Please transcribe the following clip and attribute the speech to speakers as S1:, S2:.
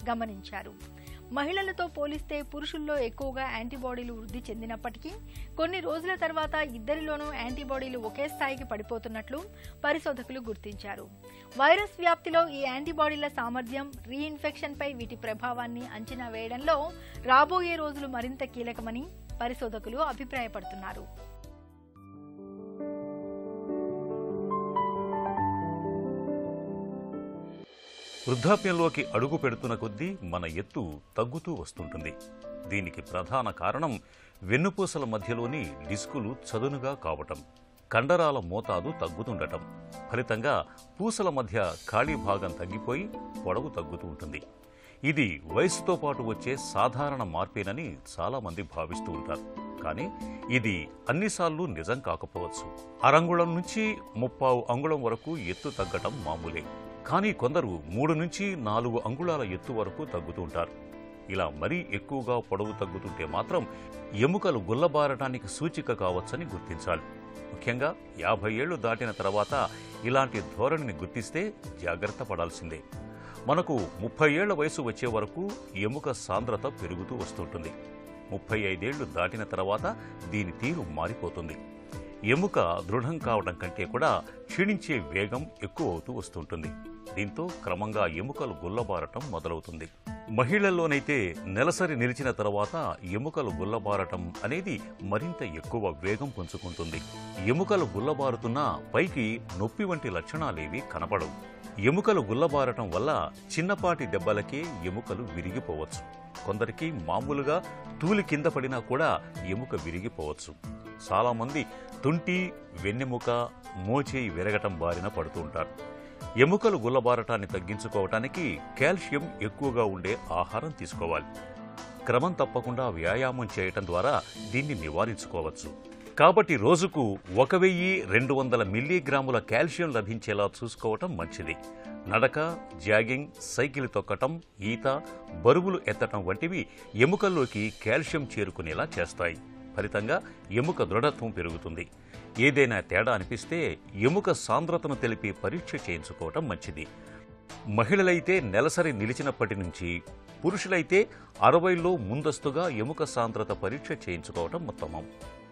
S1: గమనించారు మహిళలతో పోలిస్తే పురుషుల్లో ఎక్కువగా యాంటీబాడీలు వృద్ధి చెందినప్పటికీ కొన్ని రోజుల తర్వాత ఇద్దరిలోనూ యాంటీబాడీలు ఒకే స్థాయికి పడిపోతున్నట్లు పరిశోధకులు గుర్తించారు వైరస్ వ్యాప్తిలో ఈ యాంటీబాడీల సామర్థ్యం రీఇన్ఫెక్షన్ పై వీటి ప్రభావాన్ని అంచనా వేయడంలో రాబోయే రోజులు మరింత కీలకమని పరిశోధకులు అభిప్రాయపడుతున్నారు
S2: వృద్ధాప్యంలోకి అడుగు పెడుతున్న కొద్దీ మన ఎత్తు తగ్గుతూ వస్తుంటుంది దీనికి ప్రధాన కారణం వెన్నుపూసల మధ్యలోని డిస్కులు చదునుగా కావటం కండరాల మోతాదు తగ్గుతుండటం ఫలితంగా పూసల మధ్య ఖాళీ భాగం తగ్గిపోయి పొడవు తగ్గుతూ ఉంటుంది ఇది వయసుతో పాటు వచ్చే సాధారణ మార్పేనని చాలామంది భావిస్తూ ఉంటారు కానీ ఇది అన్నిసార్లు నిజం కాకపోవచ్చు అరంగుళం నుంచి ముప్పావు అంగుళం వరకు ఎత్తు తగ్గటం మామూలే కానీ కొందరు మూడు నుంచి నాలుగు అంగుళాల ఎత్తు వరకు తగ్గుతూ ఉంటారు ఇలా మరీ ఎక్కువగా పొడవు తగ్గుతుంటే మాత్రం ఎముకలు గుల్లబారటానికి సూచిక కావచ్చని గుర్తించాలి ముఖ్యంగా యాభై ఏళ్లు దాటిన తర్వాత ఇలాంటి ధోరణిని గుర్తిస్తే జాగ్రత్త పడాల్సిందే మనకు ముప్పై ఏళ్ల వయసు వచ్చే వరకు ఎముక సాంద్రత పెరుగుతూ వస్తుంటుంది ముప్పై ఐదేళ్లు దాటిన తర్వాత దీని తీరు మారిపోతుంది ఎముక దృఢం కావడం కంటే కూడా క్షీణించే వేగం ఎక్కువ అవుతూ వస్తుంటుంది దీంతో క్రమంగా ఎముకలు గుల్లబారటం మొదలవుతుంది మహిళల్లోనైతే నెలసరి నిలిచిన తర్వాత ఎముకలు గుల్లబారటం అనేది మరింత ఎక్కువ వేగం పుంజుకుంటుంది ఎముకలు గుల్లబారుతున్నా పైకి నొప్పి వంటి లక్షణాలేవి కనపడవు ఎముకలు గుల్లబారటం వల్ల చిన్నపాటి దెబ్బలకే ఎముకలు విరిగిపోవచ్చు కొందరికి మామూలుగా తూలి కింద పడినా కూడా ఎముక విరిగిపోవచ్చు చాలామంది తుంటి వెన్నెముక మోచేయి విరగటం బారిన పడుతూ ఉంటారు ఎముకలు గుల్లబారటాన్ని తగ్గించుకోవటానికి కాల్షియం ఎక్కువగా ఉండే ఆహారం తీసుకోవాలి క్రమం తప్పకుండా వ్యాయామం చేయటం ద్వారా దీన్ని నివారించుకోవచ్చు కాబట్టి రోజుకు ఒక వెయ్యి రెండు వందల మిల్లీగ్రాముల కాల్షియం లభించేలా చూసుకోవటం మంచిది నడక జాగింగ్ సైకిల్ తొక్కటం ఈత బరువులు ఎత్తటం వంటివి ఎముకల్లోకి కాల్షియం చేరుకునేలా చేస్తాయి ఫలితంగా ఎముక దృఢత్వం పెరుగుతుంది ఏదైనా తేడా అనిపిస్తే ఎముక సాంద్రతను తెలిపి పరీక్ష చేయించుకోవటం మంచిది మహిళలైతే నెలసరి నిలిచినప్పటి నుంచి పురుషులైతే అరవైలో ముందస్తుగా ఎముక సాంద్రత పరీక్ష చేయించుకోవటం ఉత్తమం